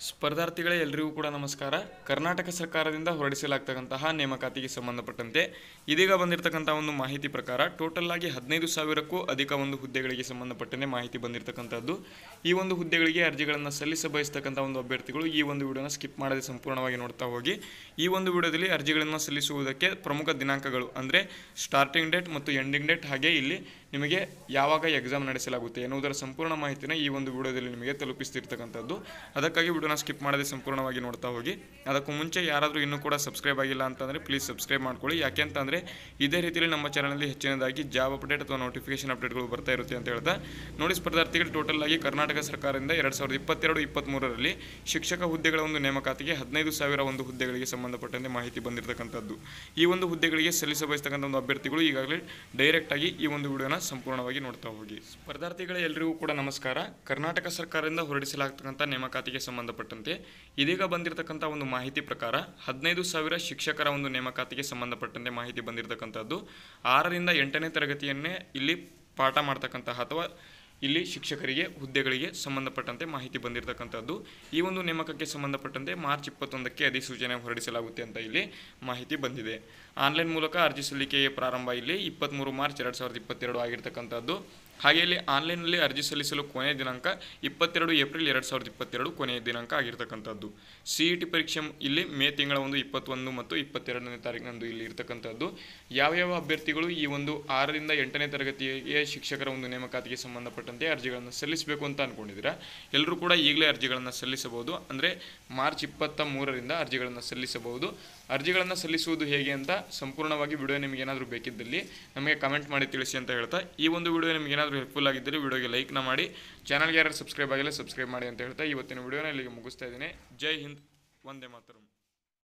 ಸ್ಪರ್ಧಾರ್ಥಿಗಳೇ ಎಲ್ರಿಗೂ ಕೂಡ ನಮಸ್ಕಾರ ಕರ್ನಾಟಕ ಸರ್ಕಾರದಿಂದ ಹೊರಡಿಸಲಾಗ್ತಕ್ಕಂತಹ ನೇಮಕಾತಿಗೆ ಸಂಬಂಧಪಟ್ಟಂತೆ ಇದೀಗ ಬಂದಿರತಕ್ಕಂಥ ಒಂದು ಮಾಹಿತಿ ಪ್ರಕಾರ ಟೋಟಲ್ ಆಗಿ ಹದಿನೈದು ಸಾವಿರಕ್ಕೂ ಅಧಿಕ ಒಂದು ಹುದ್ದೆಗಳಿಗೆ ಸಂಬಂಧಪಟ್ಟಂತೆ ಮಾಹಿತಿ ಬಂದಿರತಕ್ಕಂಥದ್ದು ಈ ಒಂದು ಹುದ್ದೆಗಳಿಗೆ ಅರ್ಜಿಗಳನ್ನು ಸಲ್ಲಿಸ ಬಯಸ್ತಕ್ಕಂಥ ಒಂದು ಅಭ್ಯರ್ಥಿಗಳು ಈ ಒಂದು ವಿಡಿಯೋನ ಸ್ಕಿಪ್ ಮಾಡದೆ ಸಂಪೂರ್ಣವಾಗಿ ನೋಡ್ತಾ ಹೋಗಿ ಈ ಒಂದು ವಿಡಿಯೋದಲ್ಲಿ ಅರ್ಜಿಗಳನ್ನು ಸಲ್ಲಿಸುವುದಕ್ಕೆ ಪ್ರಮುಖ ದಿನಾಂಕಗಳು ಅಂದರೆ ಸ್ಟಾರ್ಟಿಂಗ್ ಡೇಟ್ ಮತ್ತು ಎಂಡಿಂಗ್ ಡೇಟ್ ಹಾಗೆ ಇಲ್ಲಿ ನಿಮಗೆ ಯಾವಾಗ ಎಕ್ಸಾಮ್ ನಡೆಸಲಾಗುತ್ತೆ ಎನ್ನುವುದರ ಸಂಪೂರ್ಣ ಮಾಹಿತಿನ ಈ ಒಂದು ವಿಡಿಯೋದಲ್ಲಿ ನಿಮಗೆ ತಲುಪಿಸ್ತಿರ್ತಕ್ಕಂಥದ್ದು ಅದಕ್ಕಾಗಿ ವಿಡಿಯೋನ ಸ್ಕಿಪ್ ಮಾಡದೆ ಸಂಪೂರ್ಣವಾಗಿ ನೋಡ್ತಾ ಹೋಗಿ ಅದಕ್ಕೂ ಮುಂಚೆ ಯಾರಾದರೂ ಇನ್ನೂ ಕೂಡ ಸಬ್ಸ್ಕ್ರೈಬ್ ಆಗಿಲ್ಲ ಅಂತಂದರೆ ಪ್ಲೀಸ್ ಸಬ್ಸ್ಕ್ರೈಬ್ ಮಾಡ್ಕೊಳ್ಳಿ ಯಾಕೆ ಅಂತಂದರೆ ಇದೇ ರೀತಿಯಲ್ಲಿ ನಮ್ಮ ಚಾನಲಲ್ಲಿ ಹೆಚ್ಚಿನದಾಗಿ ಜಾಬ್ ಅಪ್ಡೇಟ್ ಅಥವಾ ನೋಟಿಫಿಕೇಶನ್ ಅಪ್ಡೇಟ್ಗಳು ಬರ್ತಾ ಇರುತ್ತೆ ಅಂತ ಹೇಳ್ತಾ ನೋಡಿ ಸ್ಪರ್ಧಾರ್ಥಿಗಳು ಟೋಟಲ್ ಆಗಿ ಕರ್ನಾಟಕ ಸರ್ಕಾರದಿಂದ ಎರಡು ಸಾವಿರದ ಇಪ್ಪತ್ತೆರಡು ಇಪ್ಪತ್ತ್ಮೂರರಲ್ಲಿ ಶಿಕ್ಷಕ ಹುದ್ದೆಗಳ ಒಂದು ನೇಮಕಾತಿಗೆ ಹದಿನೈದು ಸಾವಿರ ಒಂದು ಹುದ್ದೆಗಳಿಗೆ ಸಂಬಂಧಪಟ್ಟಂತೆ ಮಾಹಿತಿ ಬಂದಿರತಕ್ಕಂಥದ್ದು ಈ ಒಂದು ಹುದ್ದೆಗಳಿಗೆ ಸಲ್ಲಿಸ ಬಯಸ್ತಕ್ಕಂಥ ಒಂದು ಅಭ್ಯರ್ಥಿಗಳು ಈಗಾಗಲೇ ಡೈರೆಕ್ಟ್ ಆಗಿ ಈ ಒಂದು ವಿಡಿಯೋನ ಸಂಪೂರ್ಣವಾಗಿ ನೋಡ್ತಾ ಹೋಗಿ ಸ್ಪರ್ಧಾರ್ಥಿಗಳೇ ಎಲ್ರಿಗೂ ಕೂಡ ನಮಸ್ಕಾರ ಕರ್ನಾಟಕ ಸರ್ಕಾರದಿಂದ ಹೊರಡಿಸಲಾಗ್ತಕ್ಕಂಥ ನೇಮಕಾತಿಗೆ ಸಂಬಂಧಪಟ್ಟಂತೆ ಇದೀಗ ಬಂದಿರತಕ್ಕಂಥ ಒಂದು ಮಾಹಿತಿ ಪ್ರಕಾರ ಹದಿನೈದು ಸಾವಿರ ಶಿಕ್ಷಕರ ಒಂದು ನೇಮಕಾತಿಗೆ ಸಂಬಂಧಪಟ್ಟಂತೆ ಮಾಹಿತಿ ಬಂದಿರತಕ್ಕಂಥದ್ದು ಆರರಿಂದ ಎಂಟನೇ ತರಗತಿಯನ್ನೇ ಇಲ್ಲಿ ಪಾಠ ಮಾಡ್ತಕ್ಕಂತಹ ಅಥವಾ ಇಲ್ಲಿ ಶಿಕ್ಷಕರಿಗೆ ಹುದ್ದೆಗಳಿಗೆ ಸಂಬಂಧಪಟ್ಟಂತೆ ಮಾಹಿತಿ ಬಂದಿರತಕ್ಕಂಥದ್ದು ಈ ಒಂದು ನೇಮಕಕ್ಕೆ ಸಂಬಂಧಪಟ್ಟಂತೆ ಮಾರ್ಚ್ ಇಪ್ಪತ್ತೊಂದಕ್ಕೆ ಅಧಿಸೂಚನೆ ಹೊರಡಿಸಲಾಗುತ್ತೆ ಅಂತ ಇಲ್ಲಿ ಮಾಹಿತಿ ಬಂದಿದೆ ಆನ್ಲೈನ್ ಮೂಲಕ ಅರ್ಜಿ ಸಲ್ಲಿಕೆಯ ಪ್ರಾರಂಭ ಇಲ್ಲಿ ಇಪ್ಪತ್ತ್ಮೂರು ಮಾರ್ಚ್ ಎರಡು ಸಾವಿರದ ಇಪ್ಪತ್ತೆರಡು ಆಗಿರ್ತಕ್ಕಂಥದ್ದು ಹಾಗೆ ಇಲ್ಲಿ ಆನ್ಲೈನ್ನಲ್ಲಿ ಅರ್ಜಿ ಸಲ್ಲಿಸಲು ಕೊನೆಯ ದಿನಾಂಕ ಇಪ್ಪತ್ತೆರಡು ಏಪ್ರಿಲ್ ಎರಡು ಸಾವಿರದ ಇಪ್ಪತ್ತೆರಡು ಕೊನೆಯ ದಿನಾಂಕ ಆಗಿರ್ತಕ್ಕಂಥದ್ದು ಸಿ ಇ ಟಿ ಪರೀಕ್ಷೆ ಇಲ್ಲಿ ಮೇ ತಿಂಗಳ ಒಂದು ಇಪ್ಪತ್ತೊಂದು ಮತ್ತು ಇಪ್ಪತ್ತೆರಡನೇ ತಾರೀಕಿನಂದು ಇಲ್ಲಿ ಇರ್ತಕ್ಕಂಥದ್ದು ಯಾವ್ಯಾವ ಅಭ್ಯರ್ಥಿಗಳು ಈ ಒಂದು ಆರರಿಂದ ಎಂಟನೇ ತರಗತಿಗೆ ಶಿಕ್ಷಕರ ಒಂದು ನೇಮಕಾತಿಗೆ ಸಂಬಂಧಪಟ್ಟಂತೆ ಅರ್ಜಿಗಳನ್ನು ಸಲ್ಲಿಸಬೇಕು ಅಂತ ಅಂದ್ಕೊಂಡಿದ್ದೀರಾ ಎಲ್ಲರೂ ಕೂಡ ಈಗಲೇ ಅರ್ಜಿಗಳನ್ನು ಸಲ್ಲಿಸಬಹುದು ಅಂದರೆ ಮಾರ್ಚ್ ಇಪ್ಪತ್ತ ಮೂರರಿಂದ ಅರ್ಜಿಗಳನ್ನು ಸಲ್ಲಿಸಬಹುದು ಅರ್ಜಿಗಳನ್ನು ಸಲ್ಲಿಸುವುದು ಹೇಗೆ ಅಂತ ಸಂಪೂರ್ಣವಾಗಿ ವಿಡಿಯೋ ನಿಮಗೆ ಏನಾದರೂ ಬೇಕಿದ್ದಲ್ಲಿ ನಮಗೆ ಕಮೆಂಟ್ ಮಾಡಿ ತಿಳಿಸಿ ಅಂತ ಹೇಳ್ತಾ ಈ ಒಂದು ವಿಡಿಯೋ ನಿಮಗೆ ಏನಾದರೂ ಹೆಲ್ಪ್ಫುಲ್ ಆಗಿದ್ದರೆ ವಿಡಿಯೋಗೆ ಲೈಕ್ನ ಮಾಡಿ ಚಾನಲ್ಗೆ ಯಾರು ಸಬ್ಸ್ಕ್ರೈಬ್ ಆಗಿಲ್ಲ ಸಬ್ಸ್ಕ್ರೈಬ್ ಮಾಡಿ ಅಂತ ಹೇಳ್ತಾ ಇವತ್ತಿನ ವಿಡಿಯೋನ ಇಲ್ಲಿಗೆ ಮುಗಿಸ್ತಾ ಇದ್ದೀನಿ ಜೈ ಹಿಂದ್ ವಂದೇ ಮಾತರಂ